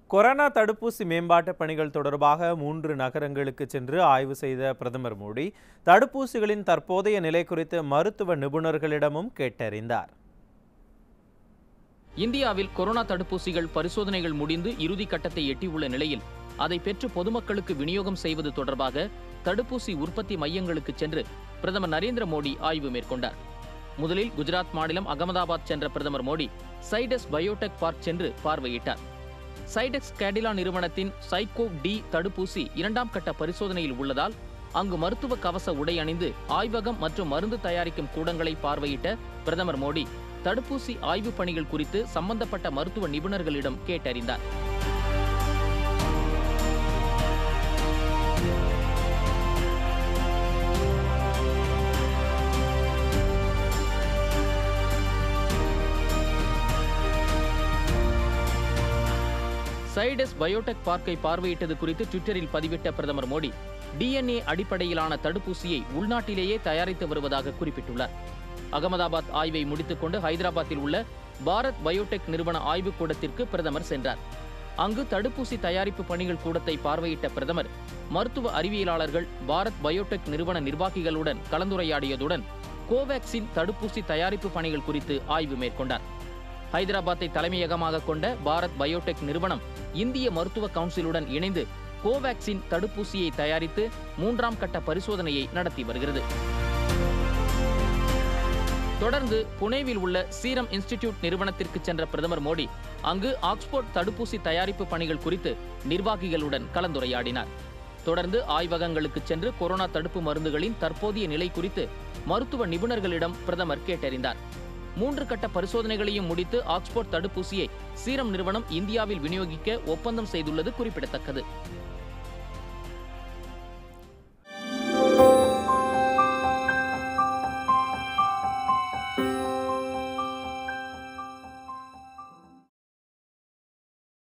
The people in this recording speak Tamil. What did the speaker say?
கொரோனா தடுப்பூசி மேம்பாட்டு பணிகள் தொடர்பாக மூன்று நகரங்களுக்கு சென்று ஆய்வு செய்த பிரதமர் மோடி தடுப்பூசிகளின் தற்போதைய நிலை குறித்து மருத்துவ நிபுணர்களிடமும் கேட்டறிந்தார் இந்தியாவில் கொரோனா தடுப்பூசிகள் பரிசோதனைகள் முடிந்து இறுதி கட்டத்தை எட்டியுள்ள நிலையில் அதை பெற்று பொதுமக்களுக்கு விநியோகம் செய்வது தொடர்பாக தடுப்பூசி உற்பத்தி மையங்களுக்கு சென்று பிரதமர் நரேந்திர மோடி ஆய்வு மேற்கொண்டார் முதலில் குஜராத் மாநிலம் அகமதாபாத் சென்ற பிரதமர் மோடி சைடஸ் பயோடெக் பார்க் சென்று பார்வையிட்டார் சைடெக்ஸ் கேடிலா நிறுவனத்தின் சைக்கோவ் டி தடுப்பூசி இரண்டாம் கட்ட பரிசோதனையில் உள்ளதால் அங்கு மருத்துவ கவச உடை அணிந்து ஆய்வகம் மற்றும் மருந்து தயாரிக்கும் கூடங்களை பார்வையிட்ட பிரதமர் மோடி தடுப்பூசி ஆய்வுப் பணிகள் குறித்து சம்பந்தப்பட்ட மருத்துவ நிபுணர்களிடம் கேட்டறிந்தார் சைடஸ் பயோடெக் பார்க்கை பார்வையிட்டது குறித்து ட்விட்டரில் பதிவிட்ட பிரதமர் மோடி டிஎன்ஏ அடிப்படையிலான தடுப்பூசியை உள்நாட்டிலேயே தயாரித்து வருவதாக குறிப்பிட்டுள்ளார் அகமதாபாத் ஆய்வை முடித்துக்கொண்டு ஹைதராபாத்தில் உள்ள பாரத் பயோடெக் நிறுவன ஆய்வுக் கூடத்திற்கு பிரதமர் சென்றார் அங்கு தடுப்பூசி தயாரிப்பு பணிகள் கூடத்தை பார்வையிட்ட பிரதமர் மருத்துவ அறிவியலாளர்கள் பாரத் பயோடெக் நிறுவன நிர்வாகிகளுடன் கலந்துரையாடியதுடன் கோவேக்சின் தடுப்பூசி தயாரிப்பு பணிகள் குறித்து ஆய்வு மேற்கொண்டார் ஹைதராபாத்தை தலைமையகமாக கொண்ட பாரத் பயோடெக் நிறுவனம் இந்திய மருத்துவ கவுன்சிலுடன் இணைந்து கோவேக்சின் தடுப்பூசியை தயாரித்து மூன்றாம் கட்ட பரிசோதனையை நடத்தி வருகிறது தொடர்ந்து புனேவில் உள்ள சீரம் இன்ஸ்டிடியூட் நிறுவனத்திற்கு சென்ற பிரதமர் மோடி அங்கு ஆக்ஸ்போர்ட் தடுப்பூசி தயாரிப்பு பணிகள் குறித்து நிர்வாகிகளுடன் கலந்துரையாடினார் தொடர்ந்து ஆய்வகங்களுக்கு சென்று கொரோனா தடுப்பு மருந்துகளின் தற்போதைய நிலை குறித்து மருத்துவ நிபுணர்களிடம் பிரதமர் கேட்டறிந்தார் மூன்று கட்ட பரிசோதனைகளையும் முடித்து ஆக்ஸ்போர்ட் தடுப்பூசியை சீரம் நிறுவனம் இந்தியாவில் விநியோகிக்க ஒப்பந்தம் செய்துள்ளது குறிப்பிடத்தக்கது